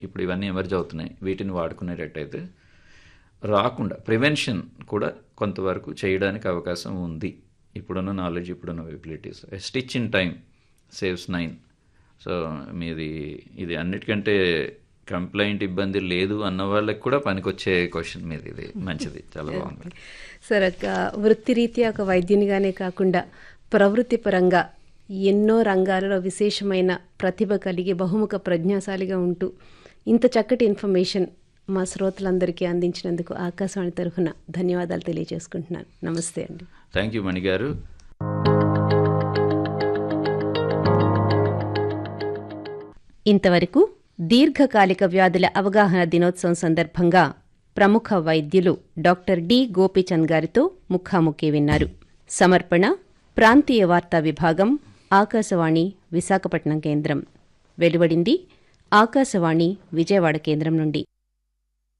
ఇప్పుడు ఇవన్నీ ఎమర్జ్ అవుతున్నాయి వీటిని వాడుకునేటట్టయితే రాకుండా ప్రివెన్షన్ కూడా కొంతవరకు చేయడానికి అవకాశం ఉంది ఇప్పుడున్న నాలెడ్జ్ ఇప్పుడున్న abilities stitch in time saves nine so మీది ఇది అన్నిటికంటే కంప్లైంట్ ఇబ్బంది లేదు అన్న వాళ్ళకి కూడా పనికొచ్చే క్వశ్చన్ మీది ఇది మంచిది చాలా బాగుంది సార్ ఒక వృత్తిరీత్యా ఒక వైద్యునిగానే కాకుండా ప్రవృత్తి పరంగా ఎన్నో రంగాలలో విశేషమైన ప్రతిభ కలిగి బహుముఖ ప్రజ్ఞాశాలిగా ఉంటూ ఇంత చక్కటి ఇన్ఫర్మేషన్ మా శ్రోతలందరికీ అందించినందుకు ఆకాశవాణి తరఫున ధన్యవాదాలు తెలియజేసుకుంటున్నాను నమస్తే అండి థ్యాంక్ యూ మణి గారు ఇంతవరకు దీర్ఘకాలిక వ్యాధుల అవగాహన దినోత్సవం సందర్భంగా ప్రముఖ వైద్యులు డాక్టర్ డి గోపీచంద్ గారితో ముఖాముఖి విన్నారు సమర్పణ ప్రాంతీయ వార్తా విభాగం ఆకాశవాణి విశాఖపట్నం కేంద్రం వెలువడింది ఆకాశవాణి విజయవాడ కేంద్రం నుండి